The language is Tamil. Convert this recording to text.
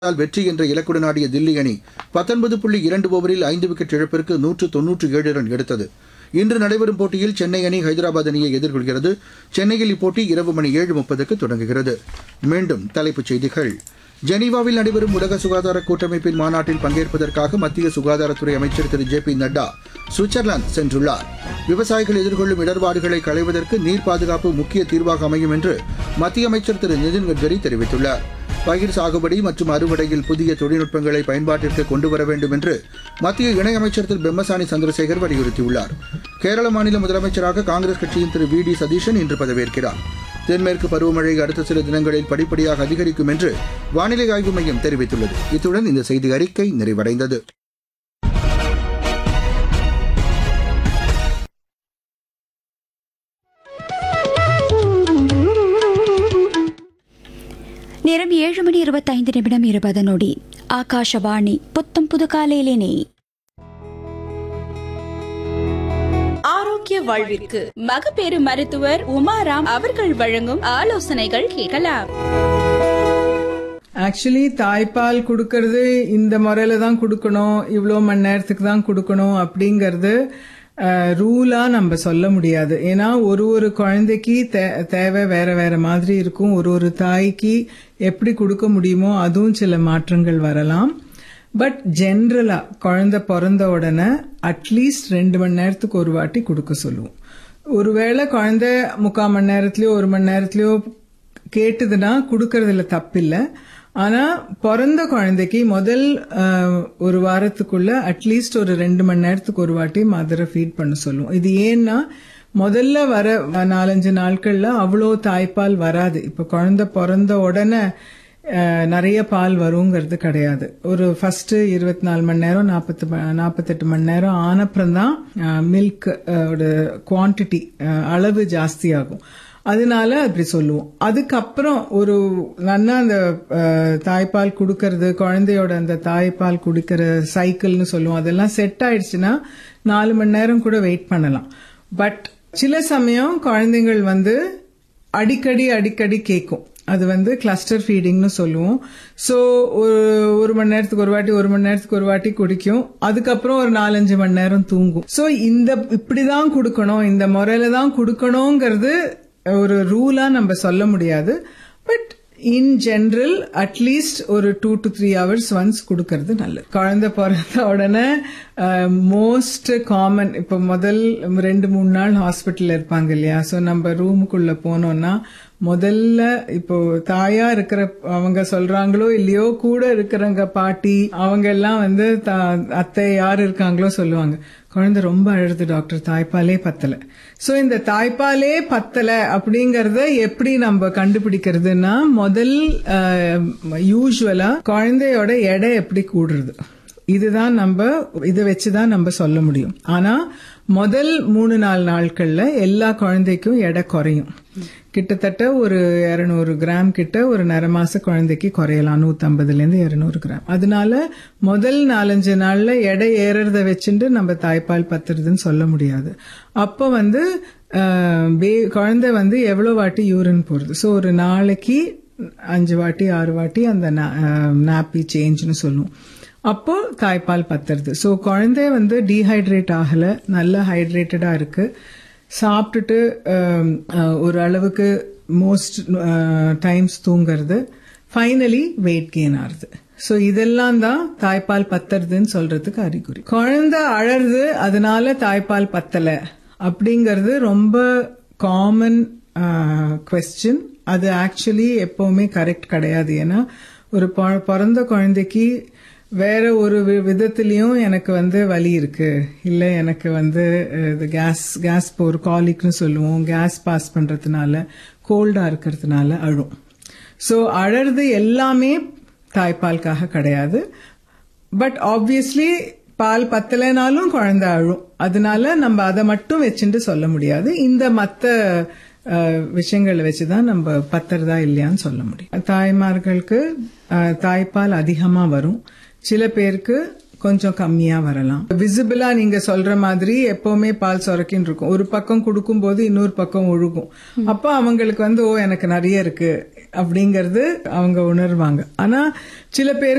ஆல் வெற்றி என்ற இலக்குடன் ஆடிய தில்லி அணி பத்தொன்பது புள்ளி இரண்டு ஓவரில் ஐந்து விக்கெட் இழப்பிற்கு நூற்று தொன்னூற்று ஏழு ரன் எடுத்தது இன்று நடைபெறும் போட்டியில் சென்னை அணி ஹைதராபாத் அணியை எதிர்கொள்கிறது சென்னையில் இப்போட்டி இரவு மணி ஏழு முப்பதுக்கு தொடங்குகிறது மீண்டும் தலைப்புச் செய்திகள் ஜெனீவாவில் நடைபெறும் உலக சுகாதார கூட்டமைப்பின் மாநாட்டில் பங்கேற்பதற்காக மத்திய சுகாதாரத்துறை அமைச்சர் திரு ஜே பி நட்டா சுவிட்சர்லாந்து சென்றுள்ளார் விவசாயிகள் எதிர்கொள்ளும் இடர்பாடுகளை களைவதற்கு நீர் பாதுகாப்பு முக்கிய தீர்வாக அமையும் என்று மத்திய அமைச்சர் திரு நிதின் கட்கரி தெரிவித்துள்ளார் பயிர் சாகுபடி மற்றும் அறுவடையில் புதிய தொழில்நுட்பங்களை பயன்பாட்டிற்கு கொண்டு வர வேண்டும் என்று மத்திய இணையமைச்சர் திரு பெம்மசானி சந்திரசேகர் வலியுறுத்தியுள்ளார் கேரள மாநில முதலமைச்சராக காங்கிரஸ் கட்சியின் திரு வி டி சதீஷன் இன்று பதவியேற்கிறார் தென்மேற்கு பருவமழை அடுத்த சில தினங்களில் படிப்படியாக அதிகரிக்கும் என்று வானிலை ஆய்வு மையம் தெரிவித்துள்ளது இத்துடன் இந்த செய்தி அறிக்கை நிறைவடைந்தது நேரம் ஏழு மணி இருபத்தைந்து நிமிடம் இருபது நொடி ஆகாஷவாணி புத்தம் புது காலையிலேனே ஆரோக்கிய வாழ்விற்கு மகப்பேறு மருத்துவர் உமாராம் அவர்கள் வழங்கும் ஆலோசனைகள் கேட்கலாம் ஆக்சுவலி தாய்ப்பால் கொடுக்கறது இந்த முறையில தான் கொடுக்கணும் இவ்வளோ மணி நேரத்துக்கு தான் கொடுக்கணும் அப்படிங்கறது ரூலா நம்ம சொல்ல முடியாது ஏன்னா ஒரு ஒரு குழந்தைக்கு தே- தேவை வேற வேற மாதிரி இருக்கும் ஒரு ஒரு தாய்க்கு எப்படி கொடுக்க முடியுமோ அதுவும் சில மாற்றங்கள் வரலாம் பட் ஜென்ரலா குழந்தை பிறந்த உடனே அட்லீஸ்ட் ரெண்டு மணி நேரத்துக்கு ஒரு வாட்டி கொடுக்க சொல்லுவோம் ஒருவேளை குழந்தை முக்கால் மணி நேரத்துலயோ ஒரு மணி நேரத்துலயோ கேட்டதுன்னா கொடுக்கறதுல தப்பில்லை ஆனா பிறந்த குழந்தைக்கு முதல் அஹ், ஒரு வாரத்துக்குள்ள அட்லீஸ்ட் ஒரு ரெண்டு மணி நேரத்துக்கு ஒரு வாட்டி மதரை ஃபீட் பண்ண சொல்லுவோம் இது ஏன்னா முதல்ல வர நாலஞ்சு நாட்கள்ல அவ்வளோ தாய்ப்பால் வராது இப்ப குழந்தை பிறந்த உடனே அஹ், நிறைய பால் வருங்கிறது கிடையாது ஒரு ஃபர்ஸ்ட் இருபத்தி நாலு மணி நேரம் நாற்பத்து நாற்பத்தெட்டு மணி நேரம் ஆனப்புறம் தான் மில்க் குவான்டிட்டி அளவு ஜாஸ்தியாகும் அதனால அப்படி சொல்லுவோம் அதுக்கப்புறம் ஒரு நல்லா அந்த அஹ், தாய்ப்பால் கொடுக்கறது குழந்தையோட அந்த தாய்ப்பால் குடிக்கிற சைக்கிள்னு சொல்லுவோம் அதெல்லாம் செட் ஆயிடுச்சுன்னா நாலு மணி நேரம் கூட வெயிட் பண்ணலாம் பட் சில சமயம் குழந்தைகள் வந்து அடிக்கடி அடிக்கடி கேட்கும் அது வந்து கிளஸ்டர் ஃபீடிங்னு சொல்லுவோம் ஸோ ஒரு ஒரு மணி நேரத்துக்கு ஒரு வாட்டி ஒரு மணி நேரத்துக்கு ஒரு வாட்டி குடிக்கும் அதுக்கப்புறம் ஒரு நாலஞ்சு மணி நேரம் தூங்கும் ஸோ இந்த இப்படிதான் கொடுக்கணும் இந்த முறையில தான் கொடுக்கணுங்கிறது ஒரு ரூலா நம்ம சொல்ல முடியாது பட் இன் ஜெனரல் அட்லீஸ்ட் ஒரு two to three hours once கொடுக்கறது நல்லது குழந்தை பிறந்த உடனே மோஸ்ட் காமன் இப்போ முதல் ரெண்டு மூணு நாள் ஹாஸ்பிட்டல்ல இருப்பாங்க இல்லையா ஸோ நம்ம ரூமுக்குள்ள போனோம்னா முதல்ல இப்போ தாயா இருக்கிற அவங்க சொல்றாங்களோ இல்லையோ கூட இருக்கிறவங்க பாட்டி அவங்க எல்லாம் வந்து தா- அத்தை யார் இருக்காங்களோ சொல்லுவாங்க குழந்தை ரொம்ப அழுது டாக்டர் தாய்ப்பாலே பத்தல சோ இந்த தாய்ப்பாலே பத்தல அப்படிங்கறத எப்படி நம்ம கண்டுபிடிக்கிறதுனா முதல் யூஸ்வலா குழந்தையோட எடை எப்படி கூடுறது இதுதான் நம்ம இதை வச்சுதான் நம்ம சொல்ல முடியும் ஆனா முதல் மூணு நாலு நாட்கள்ல எல்லா குழந்தைக்கும் எடை குறையும் கிட்டத்தட்ட ஒரு 200 கிராம் கிட்ட ஒரு நர மாச குழந்தைக்கு குறையலாம் 150 இருந்து 200 கிராம் அதனால முதல் நாலஞ்சு நாள்ல எடை ஏறத வச்சுட்டு நம்ம தாய்ப்பால் பத்துறதுன்னு சொல்ல முடியாது அப்போ வந்து அஹ், பே- குழந்தை வந்து எவ்வளவு வாட்டி யூரின் போறது ஸோ ஒரு நாளைக்கு அஞ்சு வாட்டி ஆறு வாட்டி அந்த நாப்பி சேஞ்ச்னு சொல்லுவோம் அப்போ தாய்ப்பால் பத்துறது ஸோ குழந்தை வந்து டீஹைட்ரேட் ஆகல நல்ல ஹைட்ரேட்டடா இருக்கு சாப்பிட்டுட்டு ஆம், அஹ், ஒரு அளவுக்கு மோஸ்ட் டைம்ஸ் தூங்குறது ஃபைனலி வெயிட் கெயின் ஆகுது ஸோ இதெல்லாம் தான் தாய்ப்பால் பத்துறதுன்னு சொல்றதுக்கு அறிகுறி குழந்தை அழறது அதனால தாய்ப்பால் பத்தல அப்படிங்கிறது ரொம்ப காமன் கொஸ்டின் அது ஆக்சுவலி எப்பவுமே கரெக்ட் கிடையாது ஏன்னா ஒரு பொ- பிறந்த குழந்தைக்கு வேற ஒரு வி- விதத்திலயும் எனக்கு வந்து வலி இருக்கு இல்ல எனக்கு வந்து அஹ், இது கேஸ் கேஸ் ஒரு காலிக்னு சொல்லுவோம் கேஸ் பாஸ் பண்றதுனால கோல்டா இருக்கிறதுனால அழும் ஸோ அழறது எல்லாமே தாய்ப்பாலுக்காக கிடையாது பட் ஆப்வியஸ்லி பால் பத்தலைனாலும் குழந்தை அழும் அதனால நம்ம அதை மட்டும் வச்சுட்டு சொல்ல முடியாது இந்த மத்த அஹ், விஷயங்களை வச்சுதான் நம்ம பத்துறதா இல்லையான்னு சொல்ல முடியும் தாய்மார்களுக்கு அஹ், தாய்ப்பால் அதிகமா வரும் சில பேருக்கு கொஞ்சம் கம்மியா வரலாம் விசிபிளா நீங்க சொல்ற மாதிரி எப்பவுமே பால் சொரக்கின்னு இருக்கும் ஒரு பக்கம் கொடுக்கும் போது இன்னொரு பக்கம் ஒழுகும் அப்ப அவங்களுக்கு வந்து ஓ எனக்கு நிறைய இருக்கு அப்படிங்கறது அவங்க உணர்வாங்க ஆனா சில பேருக்கு